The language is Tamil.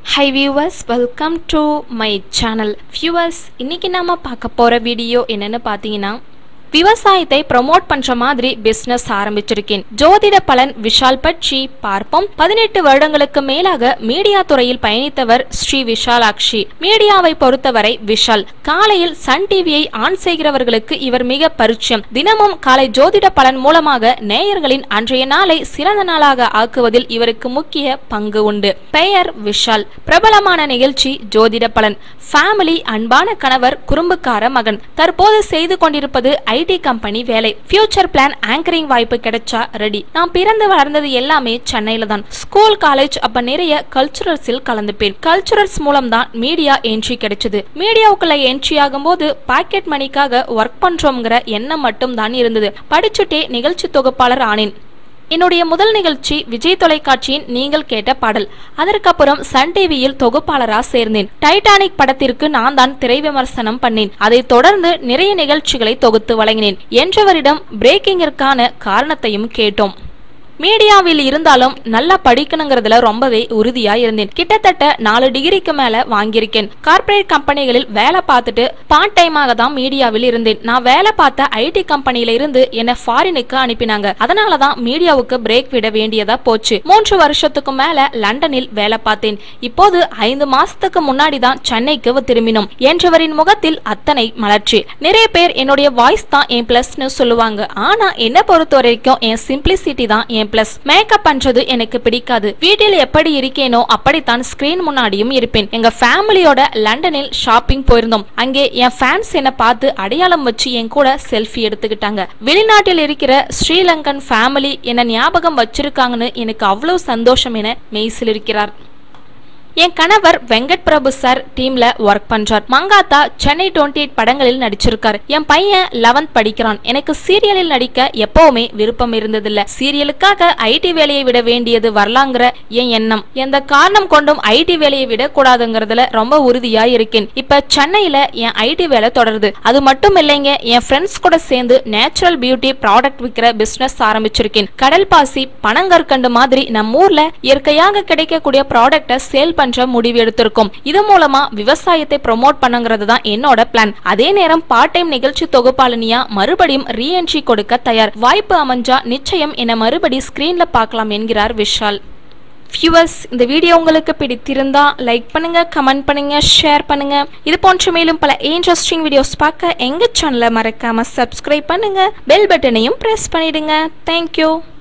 high viewers welcome to my channel viewers இன்னைக்கு நாம பார்க்க போற வீடியோ என்னன்னு பார்த்தீங்கன்னா விவசாயத்தை ப்ரமோட் பண்ற மாதிரி பிசினஸ் ஆரம்பிச்சிருக்கேன் ஜோதிட பலன் விஷால் பற்றி பார்ப்போம் பதினெட்டு வருடங்களுக்கு மேலாக மீடியா துறையில் பயணித்தவர் ஸ்ரீ விஷாலாட்சி மீடியாவை பொறுத்தவரை விஷால் காலையில் சன் டிவியை ஆன் செய்கிறவர்களுக்கு இவர் மிக பரிச்சயம் தினமும் காலை ஜோதிட பலன் மூலமாக நேயர்களின் அன்றைய நாளை சிறந்த நாளாக ஆக்குவதில் இவருக்கு முக்கிய பங்கு உண்டு பெயர் விஷால் பிரபலமான நிகழ்ச்சி ஜோதிட பலன் ஃபேமிலி அன்பான கணவர் குறும்புக்கார மகன் தற்போது செய்து கொண்டிருப்பது ஐடி கம்பெனி வேலை ஃபியூச்சர் பிளான் ஆங்கரிங் வாய்ப்பு கிடைச்சா ரெடி நான் பிறந்து வளர்ந்தது எல்லாமே சென்னையில தான் ஸ்கூல் காலேஜ் அப்ப நிறைய கல்ச்சுரல்ஸில் கலந்துப்பேன் கல்ச்சுரல்ஸ் மூலம் தான் மீடியா என்ட்ரி கிடைச்சது மீடியாவுக்குள்ள என்ட்ரி ஆகும்போது பாக்கெட் மணிக்காக ஒர்க் பண்றோம்ங்கிற எண்ணம் மட்டும் தான் இருந்தது படிச்சுட்டே நிகழ்ச்சி தொகுப்பாளர் ஆனேன் என்னுடைய முதல் நிகழ்ச்சி விஜய் தொலைக்காட்சியின் நீங்கள் கேட்ட பாடல் அதற்கப்புறம் சன் டிவியில் தொகுப்பாளரா சேர்ந்தேன் டைட்டானிக் படத்திற்கு நான் தான் திரை விமர்சனம் பண்ணேன் அதைத் தொடர்ந்து நிறைய நிகழ்ச்சிகளை தொகுத்து வழங்கினேன் என்றவரிடம் பிரேக்கிங்கிற்கான காரணத்தையும் கேட்டோம் மீடியாவில் இருந்தாலும் நல்லா படிக்கணுங்கிறதுல ரொம்பவே உறுதியா இருந்தேன் கிட்டத்தட்ட நாலு டிகிரிக்கு மேல வாங்கியிருக்கேன் கார்ப்பரேட் கம்பெனிகளில் வேலை பார்த்துட்டு பார்ட் டைமாக தான் மீடியாவில் இருந்தேன் நான் வேலை பார்த்த ஐடி கம்பெனியில இருந்து என்ன ஃபாரினுக்கு அனுப்பினாங்க அதனாலதான் மீடியாவுக்கு பிரேக் விட வேண்டியதா போச்சு மூன்று வருஷத்துக்கு மேல லண்டனில் வேலை பார்த்தேன் இப்போது ஐந்து மாசத்துக்கு முன்னாடி தான் சென்னைக்கு திரும்பினோம் என்றவரின் முகத்தில் அத்தனை மலர்ச்சி நிறைய பேர் என்னுடைய வாய்ஸ் தான் என் பிளஸ்னு சொல்லுவாங்க ஆனா என்ன பொறுத்த வரைக்கும் என் சிம்பிளிசிட்டி தான் என் பிளஸ் மேக்கப் பண்றது எனக்கு பிடிக்காது வீட்டில் எப்படி இருக்கேனோ அப்படித்தான் ஸ்கிரீன் முன்னாடியும் இருப்பேன் எங்க ஃபேமிலியோட லண்டனில் ஷாப்பிங் போயிருந்தோம் அங்கே என் ஃபேன்ஸ் என்ன பார்த்து அடையாளம் வச்சு என் கூட செல்ஃபி எடுத்துக்கிட்டாங்க வெளிநாட்டில் இருக்கிற ஸ்ரீலங்கன் ஃபேமிலி என்ன ஞாபகம் வச்சிருக்காங்கன்னு எனக்கு அவ்வளவு சந்தோஷம் என மெய்சில் இருக்கிறார் என் கணவர் வெங்கட் பிரபு சார் டீம்ல ஒர்க் பண்றார் மங்காத்தா சென்னை டுவெண்ட்டி எயிட் படங்களில் நடிச்சிருக்காரு என் பையன் லெவன்த் படிக்கிறான் எனக்கு சீரியலில் நடிக்க எப்பவுமே விருப்பம் இருந்ததில்ல சீரியலுக்காக ஐடி வேலையை விட வேண்டியது வரலாங்கிற என் எண்ணம் எந்த காரணம் கொண்டும் ஐடி வேலையை விடக்கூடாதுங்கிறதுல ரொம்ப உறுதியா இருக்கேன் இப்ப சென்னையில என் ஐடி வேலை தொடருது அது மட்டும் இல்லைங்க என் ஃப்ரெண்ட்ஸ் கூட சேர்ந்து நேச்சுரல் பியூட்டி ப்ராடக்ட் விற்கிற பிசினஸ் ஆரம்பிச்சிருக்கேன் கடல் பாசி பனங்கற்கண்டு மாதிரி நம்ம ஊர்ல இயற்கையாக கிடைக்கக்கூடிய ப்ராடக்ட்டை சேல் பண்ற முடிவு எடுத்திருக்கோம் இது மூலமா விவசாயத்தை ப்ரொமோட் பண்ணுங்கிறது தான் என்னோட பிளான் அதே நேரம் பார்ட் டைம் நிகழ்ச்சி தொகுப்பாளினியா மறுபடியும் ரீஎன்ட்ரி கொடுக்க தயார் வாய்ப்பு அமைஞ்சா நிச்சயம் என மறுபடி ஸ்கிரீன்ல பார்க்கலாம் என்கிறார் விஷால் வியூவர்ஸ் இந்த வீடியோ உங்களுக்கு பிடித்திருந்தா லைக் பண்ணுங்க கமெண்ட் பண்ணுங்க ஷேர் பண்ணுங்க இது போன்ற மேலும் பல இன்ட்ரெஸ்டிங் வீடியோஸ் பார்க்க எங்க சேனலை மறக்காம சப்ஸ்கிரைப் பண்ணுங்க பெல் பட்டனையும் பிரஸ் பண்ணிடுங்க தேங்க்யூ